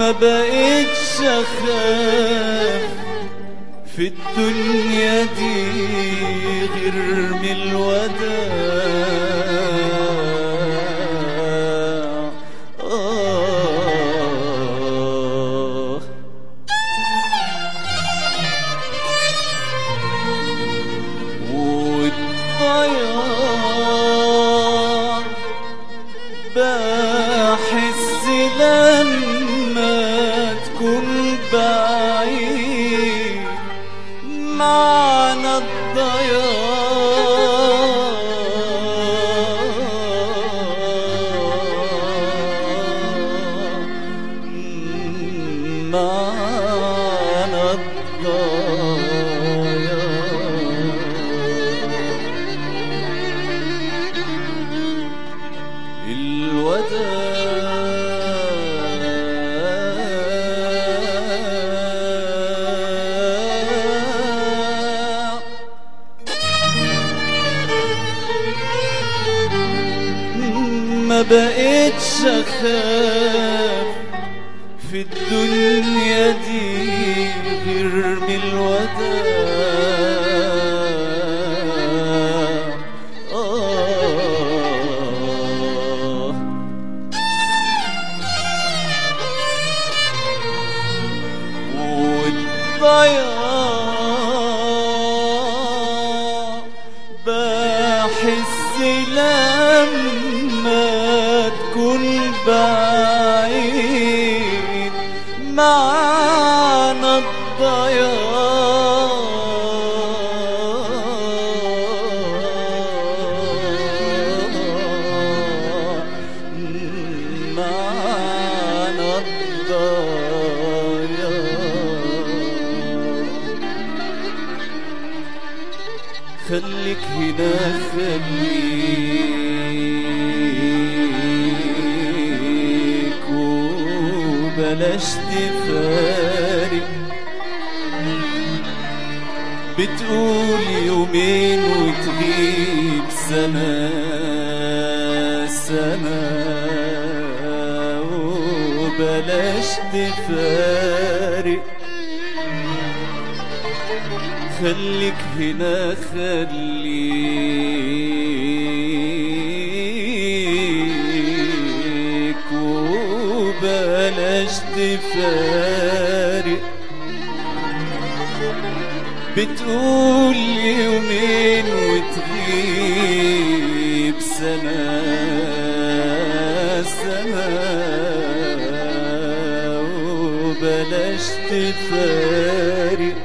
ما بقتش اخاف في الدنيا دي غير من الوداع آه والضياع بحس لما تكون بعيد معنى الضياع معنى الضياع الوداع ما بقتش اخاف في الدنيا دي غير من الوداع آه والضياع بحس لما تكون بعيد معنى الضياع معنى الضياع خليك هنا خليك وبلاش تفارق بتقول يومين وتغيب سنة سنة وبلاش تفارق خليك هنا خليك وبلاش تفارق بتقول يومين وتغيب سنة سنة وبلاش تفارق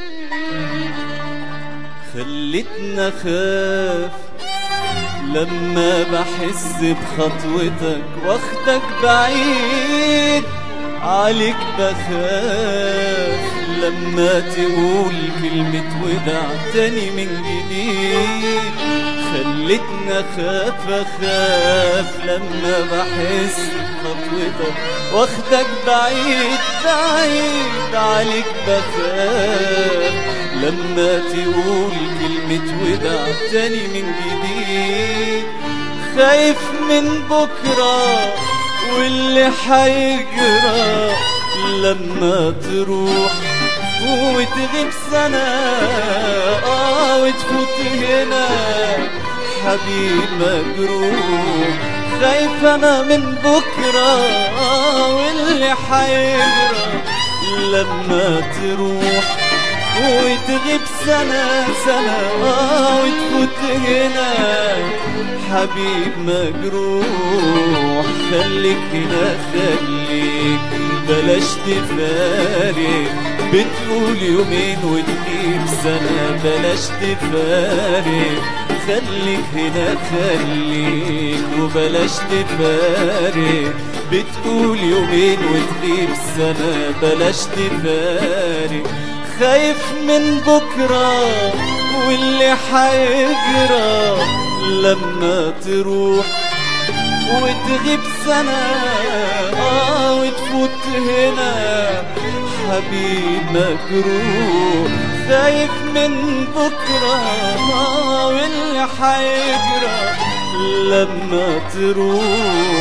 خلتنا خاف لما بحس بخطوتك واخدك بعيد عليك بخاف لما تقول كلمة وداع تاني من جديد خلتنا خاف اخاف لما بحس بخطوتك واخدك بعيد بعيد عليك بخاف لما تقول كلمة وداع تاني من جديد خايف من بكرة واللي حيجرى لما تروح وتغيب سنة اه وتفوت هنا حبيب مجروح خايف انا من بكرة آه واللي حيجرى لما تروح وتغيب سنة سنة آه وتفوت هنا حبيب مجروح خليك هنا خليك بلاش تفارق بتقول يومين وتغيب سنة بلاش تفارق خليك هنا خليك وبلاش تفارق بتقول يومين وتغيب سنة بلاش تفارق خايف من بكرة واللي حيجرى لما تروح وتغيب سنة آه وتفوت هنا حبيب مجروح خايف من بكرة آه واللي حيجرى لما تروح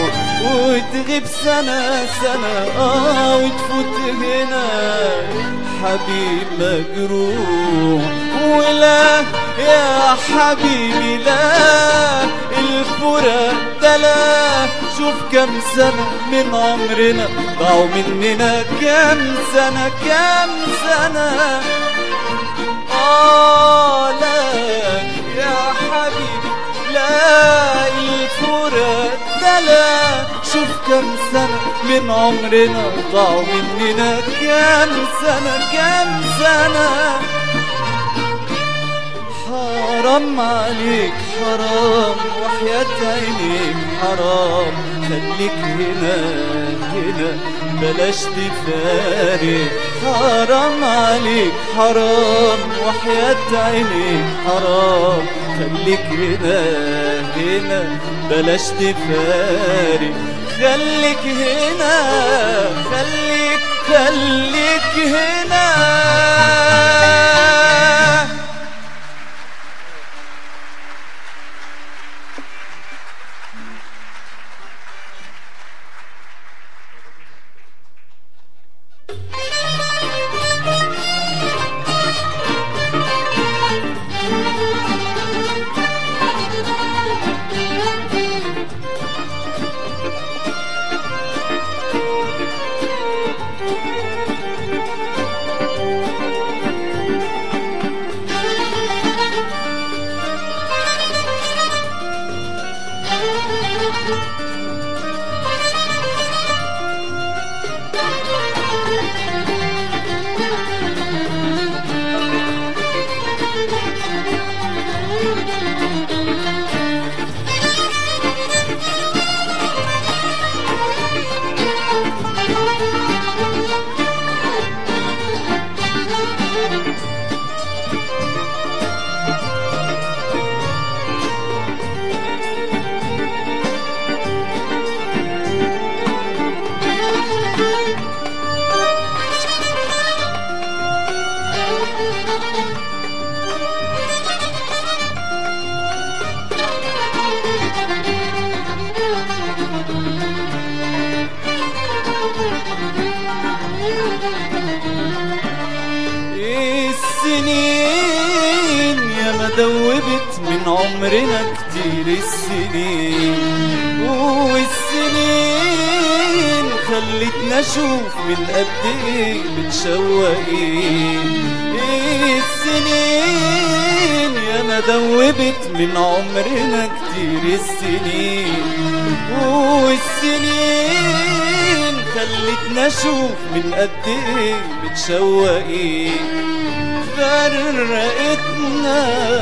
وتغيب سنة سنة اه وتفوت هنا حبيب مجروح ولا يا حبيبي لا الفراق ده لا شوف كم سنة من عمرنا ضاعوا مننا كم سنة كم سنة آه لا يا حبيبي لا الفراق ده لا شوف كم سنة من عمرنا ضاعوا مننا كم سنة كم سنة حرام عليك حرام وحياة عينيك حرام خليك هنا هنا بلاش تفارق حرام عليك حرام وحياة عينيك حرام خليك هنا هنا بلاش تفارق خليك هنا خليك خليك هنا السنين يا ما دوبت من عمرنا كتير السنين والسنين خلتنا نشوف من قد ايه متشوقين السنين يا ما دوبت من عمرنا كتير السنين والسنين خلتنا نشوف من قد ايه متشوقين فرقتنا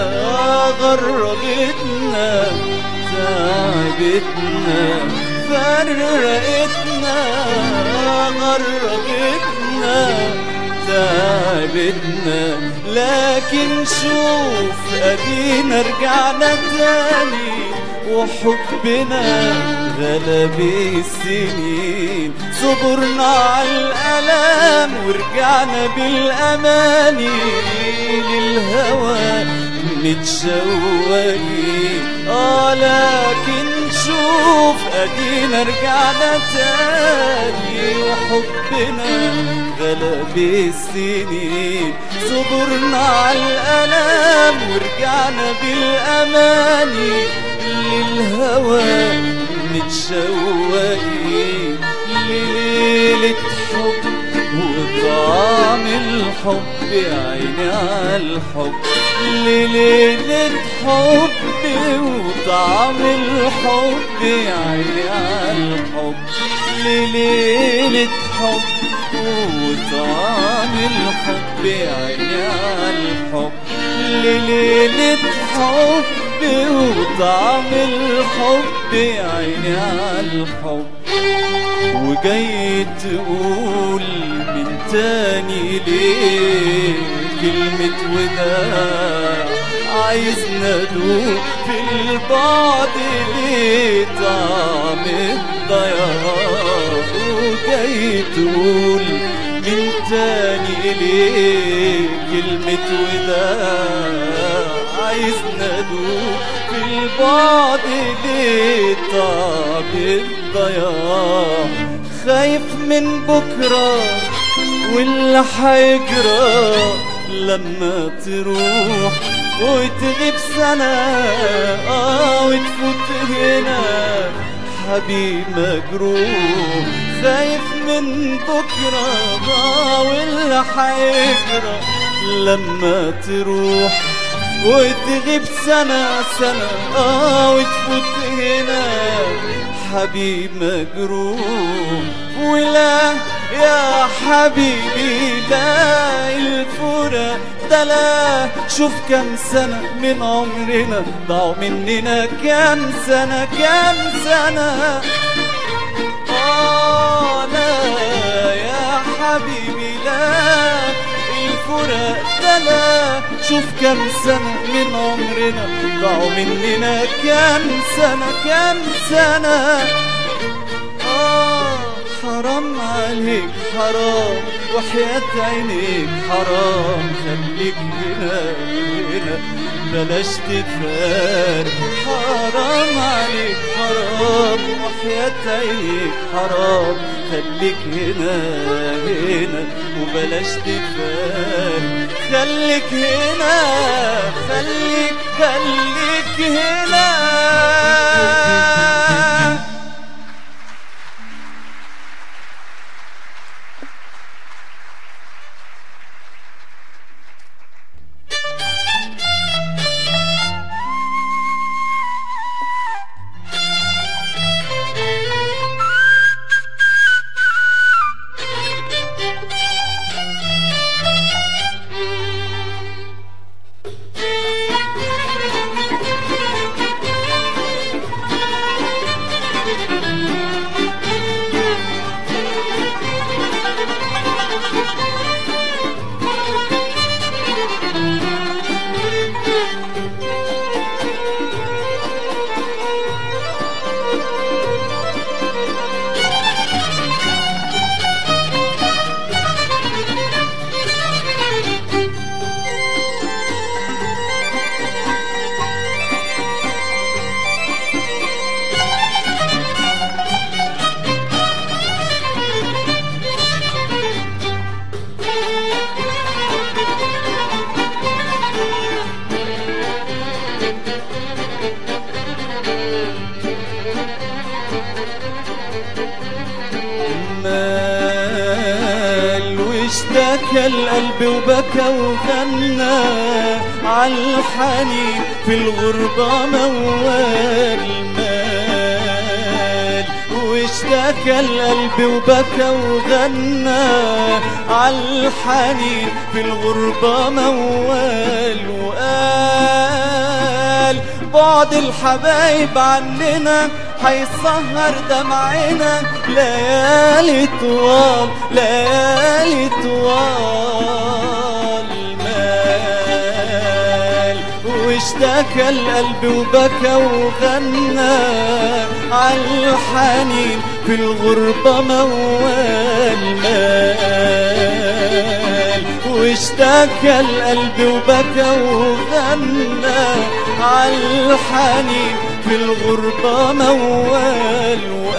غربتنا تعبتنا فرقتنا غربتنا تعبتنا لكن شوف ادينا رجعنا تاني وحبنا غلب السنين صبرنا على الألام ورجعنا بالأماني للهوى متشوقين آه لكن شوف أدينا رجعنا تاني وحبنا غلب السنين صبرنا على الألام ورجعنا بالأماني للهوى متشوقين لليلة حب وطعم الحب عيني على الحب لليلة حب وطعم الحب عيني على الحب لليلة حب وطعم الحب عيني على الحب لليلة حب وطعم الحب عيني على الحب وجاي تقول من تاني ليه كلمة وداع عايزنا ندوق في البعد ليه طعم الضياع وجاي تقول من تاني ليه كلمة وداع عايزنا ندوق في البعد ليه طعم الضياع ضياع خايف من بكرة واللي حيجرى لما تروح وتغيب سنة اه وتفوت هنا حبيب مجروح خايف من بكرة اه واللي حيجرى لما تروح وتغيب سنة سنة اه وتفوت هنا حبيب مجروح ولا يا حبيبي لا الفراق ده لا شوف كم سنة من عمرنا ضاعوا مننا كم سنة كم سنة آه لا يا حبيبي لا الفراق ده لا شوف كم سنة من عمرنا ضاعوا مننا كم سنة كم سنة آه حرام عليك حرام وحياة عينيك حرام خليك هنا هنا بلاش تفارق حرام عليك حرام وحياة عينيك حرام خليك هنا هنا وبلاش تفارق خليك هنا خليك خليك هنا مال واشتكى القلب وبكى وغنى عالحنين في الغربة موال مال واشتكى القلب وبكى وغنى عالحنين في الغربة موال وقال بعد الحبايب عننا حيسهر دمعنا ليالي طوال ليالي طوال مال واشتكى القلب وبكى وغنى عالحنين في الغربة موال مال واشتكى القلب وبكى وغنى عالحنين في الغربة موال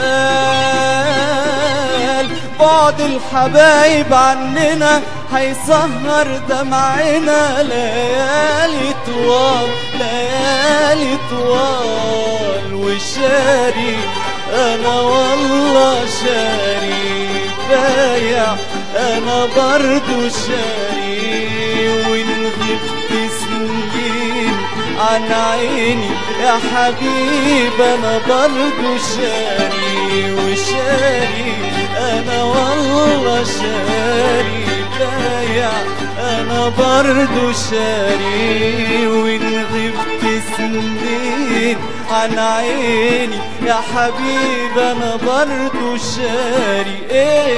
وقال بعد الحبايب عننا هيسهر دمعنا ليالي طوال ليالي طوال وشاري انا والله شاري بايع انا برضو شاري وان غبت سنين عن عيني يا حبيب انا برضو شاري وشاري انا والله شاري بايع انا برضو شاري وان غبت سنين عن عيني يا حبيب انا برضو شاري ايه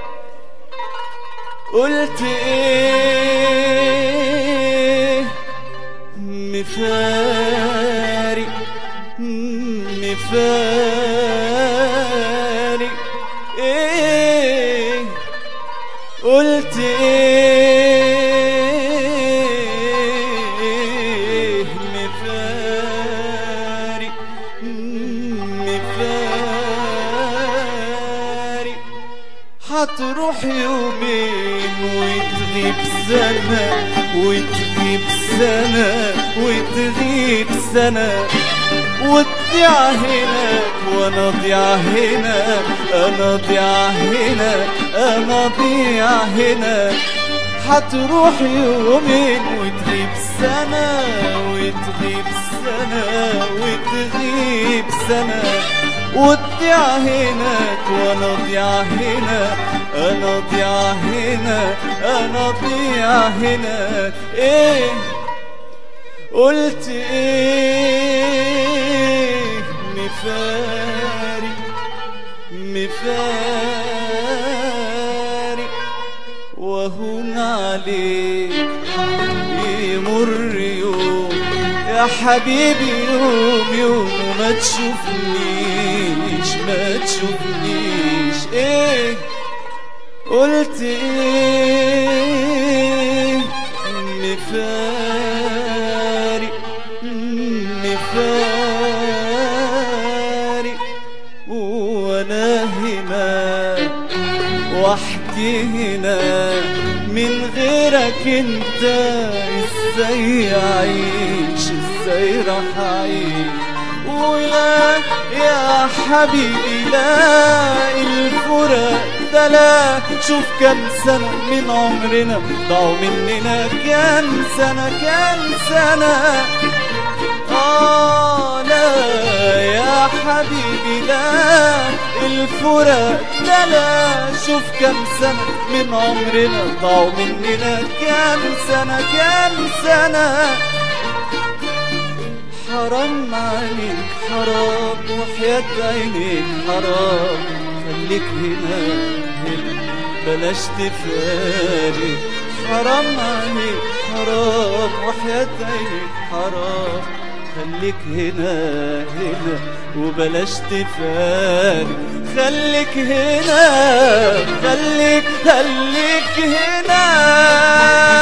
قلت ايه مفارق مفارق ايه قلت ايه مفارق مفارق هتروح يومين وتغيب سنة وتغيب سنة وتغيب سنة وتضيع هناك وانا ضيع هنا انا ضيع هنا انا ضيع هنا هتروح يومين وتغيب سنة وتغيب سنة وتغيب سنة وتضيع هناك وانا ضيع هنا انا ضيع هنا انا ضيع هنا ايه قلت ايه مفارق مفارق وهون عليك يمر يوم يا حبيبي يوم يوم وما تشوفنيش ما تشوفنيش ايه قلت ايه مفارق مفارق وانا هنا وحدي هنا من غيرك انت ازاي اعيش ازاي راح اعيش ولا يا حبيبي لا الفراق ده لا شوف كم سنة من عمرنا ضاعوا مننا كم سنة كم سنة آه لا يا حبيبي لا الفراق ده لا شوف كم سنة من عمرنا ضاعوا مننا كم سنة كم سنة حرام عليك حرام وحياة عينيك حرام خليك هنا هنا بلاش تفارق حرام عليك حرام وحياة عينيك حرام خليك هنا هنا وبلاش تفارق خليك هنا خليك خليك هنا